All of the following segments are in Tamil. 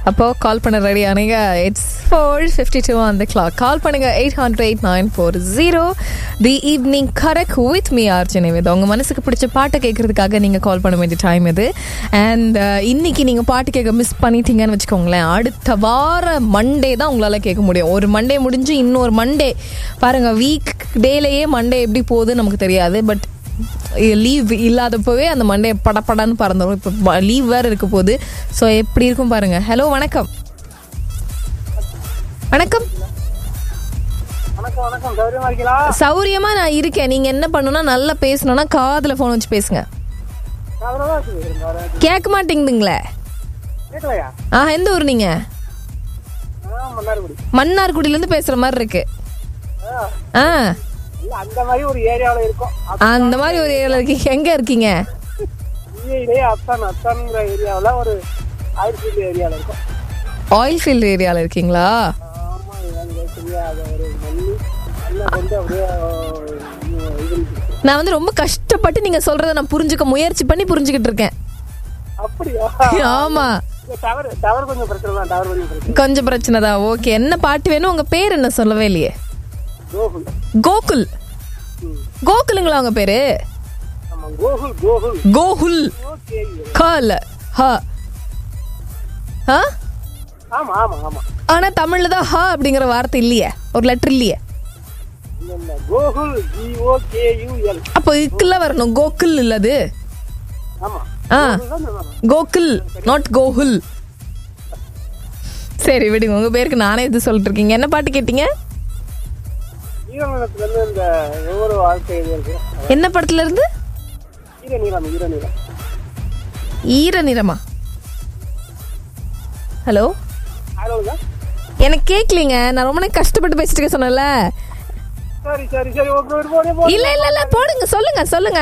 அப்போ கால் பண்ண ரெடி ஆனீங்க it's four fifty two on the clock call பண்ணுங்க eight hundred eight nine four zero the evening correct with me Archana with உங்க மனசுக்கு பிடிச்ச பாட்டை கேட்கறதுக்காக நீங்க கால் பண்ண வேண்டிய டைம் இது அண்ட் இன்னைக்கு நீங்க பாட்டு கேட்க மிஸ் பண்ணிட்டீங்கன்னு வச்சுக்கோங்களேன் அடுத்த வார மண்டே தான் உங்களால கேட்க முடியும் ஒரு மண்டே முடிஞ்சு இன்னொரு மண்டே பாருங்க வீக் டேலேயே மண்டே எப்படி போகுதுன்னு நமக்கு தெரியாது பட் லீவ் இல்லாதப்பவே அந்த மண்டே படப்படன்னு பறந்துடும் இப்போ லீவ் வேறு இருக்க போகுது ஸோ எப்படி இருக்கும் பாருங்க ஹலோ வணக்கம் வணக்கம் வணக்கம் வணக்கம் சௌரியமா இருக்கீங்களா சௌரியமா நான் இருக்கேன் நீங்க என்ன பண்ணணும்னா நல்லா பேசணும்னா காதுல போன் வச்சு பேசுங்க கவலைதான் இருக்குது வேற கேட்க மாட்டேங்குதுங்களே கேட்கலையா ஆ எந்த ஊர் நீங்க ஆ மன்னார்குடி மன்னார்குடியில இருந்து பேசுற மாதிரி இருக்கு ஆ, ஆ இல்ல அந்த மாதிரி ஒரு ஏரியாவில் இருக்கும் அந்த மாதிரி ஒரு ஏரியால இருக்கீங்க எங்க இருக்கீங்க அப்படியே அத்தான் அத்தான்ங்கிற ஏரியாவில் ஒரு ஆயிரத்தி ஏரியாவில் இருக்கும் ஆயில் ஃபீல்டு ஏரியால இருக்கீங்களா ஆமா எனக்கு தெரியாத ஒரு மல்லி நல்லா கொண்டு அப்படியே இன்னும் இது இருக்கு. நான் வந்து ரொம்ப கஷ்டப்பட்டு நீங்க சொல்றத நான் புரிஞ்சுக்க முயற்சி பண்ணி புரிஞ்சுக்கிட்டு இருக்கேன் அப்படியா ஆமா இல்ல, டவர் டவர் கொஞ்சம் பிரச்சனை தான் டவர் கொஞ்சம் பிரச்சனை கொஞ்சம் பிரச்சனை தான் ஓகே என்ன பாட்டு வேணும் உங்க பேர் என்ன சொல்லவே இல்லையே கோகுல் கோகுல் ம். கோகுலுங்களா உங்க பேரு ஆமா கோகுல் கோகுல் கோகுல் ஓகே கால் ஹ ஆ ஆமா ஆமா ஆமா ஆனா தமிழ்ல தான் ஹ அப்படிங்கிற வார்த்தை இல்லையே ஒரு லெட்டர் இல்லையே இல்ல இல்ல Gokul G O K U L அப்போ இக்குல வரணும் கோகுல் இல்லது ஆமா ஆ கோகுல் தான் ஆமா. கோகுல் நாட் கோகுல் சரி விடுங்க உங்க பேருக்கு நானே இது சொல்லிட்டு இருக்கீங்க என்ன பாட்டு கேட்டீங்க ஈரநிலத்துல இருந்து இந்த ஒவ்வொரு வாழ்க்கை இது இருக்கு என்ன படத்துல இருந்து ஈரநீளம் ஈரநீளம் ஈர நிறமா ஹலோ ஹலோங்க எனக்கு கேட்கலீங்க நான் ரொம்ப நேரம் கஷ்டப்பட்டு பேசிட்டு இருக்க சொன்னேன்ல சரி சரி சரி ஓகே ஒரு போனே போ இல்ல இல்ல இல்ல போடுங்க சொல்லுங்க சொல்லுங்க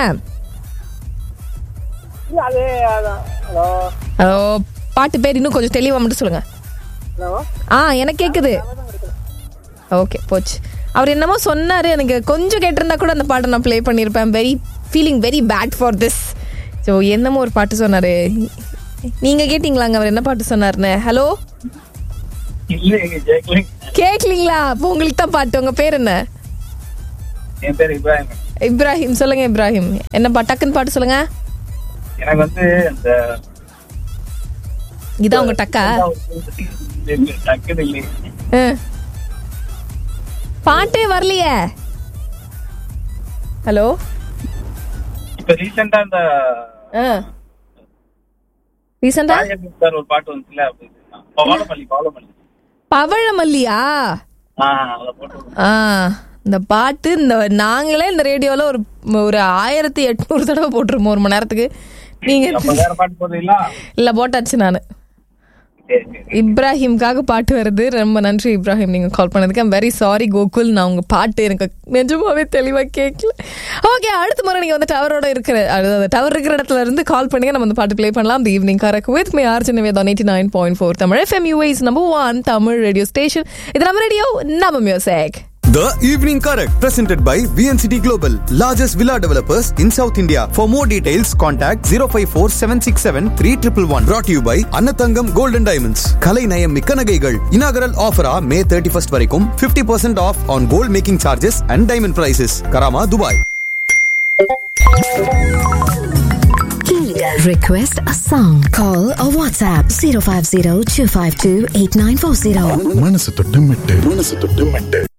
இல்ல, அதே அதான் ஹலோ ஹலோ பாட்டு பேர் இன்னும் கொஞ்சம் தெளிவா மட்டும் சொல்லுங்க ஹலோ ஆ எனக்கு கேக்குது ஓகே போச்சு அவர் என்னமோ சொன்னாரு எனக்கு கொஞ்சம் கேட்டிருந்தா கூட அந்த பாட்டை நான் ப்ளே பண்ணியிருப்பேன் very feeling very bad for this so என்னமோ ஒரு பாட்டு சொன்னாரு நீங்க கேட்டீங்களாங்க அவர் என்ன பாட்டு சொன்னாருன்னு ஹலோ இல்லைங்க ஜெயக்குலிங் கேட்கலீங்களா அப்போ உங்களுக்கு தான் பாட்டு உங்க பேர் என்ன என் பேர் இப்ராஹிம் இப்ராஹிம் சொல்லுங்க இப்ராஹிம் என்ன பா டக்குன்னு பாட்டு சொல்லுங்க எனக்கு வந்து அந்த இதான் உங்க டக்கா டக்குனு இல்லை ஆ. பாட்டே வரலையே ஹலோ இப்ப ரீசெண்டா அந்த ரீசெண்டா ராஜேந்திர சார் ஒரு பாட்டு வந்துச்சுல அப்படி பவாலமல்லி பவாலமல்லி பவழமல்லியா ஆ அதை போட்டு விடுங்க. ஆ இந்த பாட்டு இந்த நாங்களே இந்த ரேடியோல ஒரு ஒரு ஆயிரத்தி எட்நூறு தடவை போட்டிருப்போம் ஒரு மணி நேரத்துக்கு நீங்க அப்ப வேற பாட்டு போடுறீங்களா இல்ல போட்டாச்சு நான் சரி சரி இப்ராஹிம்காக பாட்டு வருது ரொம்ப நன்றி இப்ராஹிம் நீங்க கால் பண்ணதுக்கு ஐம் வெரி சாரி கோகுல் நான் உங்க பாட்டு எனக்கு நிஜமாவே தெளிவா கேட்கல ஓகே அடுத்த முறை நீங்க வந்து டவரோட இருக்கிற அதாவது டவர் இருக்கிற இடத்துல இருந்து கால் பண்ணுங்க நம்ம அந்த பாட்டு ப்ளே பண்ணலாம் the evening correct with me Arjun Vedham eighty nine point four Tamil FM US number one Tamil radio station இது நம்ம ரேடியோ நம்ம music The Evening Correct, presented by VNCT Global, largest villa developers in South India. For more details, contact 054 767 3111. Brought to you by Annathangam Gold and Diamonds. Kalai Nayam Mikkanagaigal. Inaugural offer ah May 31st வரைக்கும் 50% off on gold making charges and diamond prices. Karama, Dubai. Request a song. Call or WhatsApp 050 252 8940. மனசு தொட்டு மெட்டு மனசு தொட்டு மெட்டு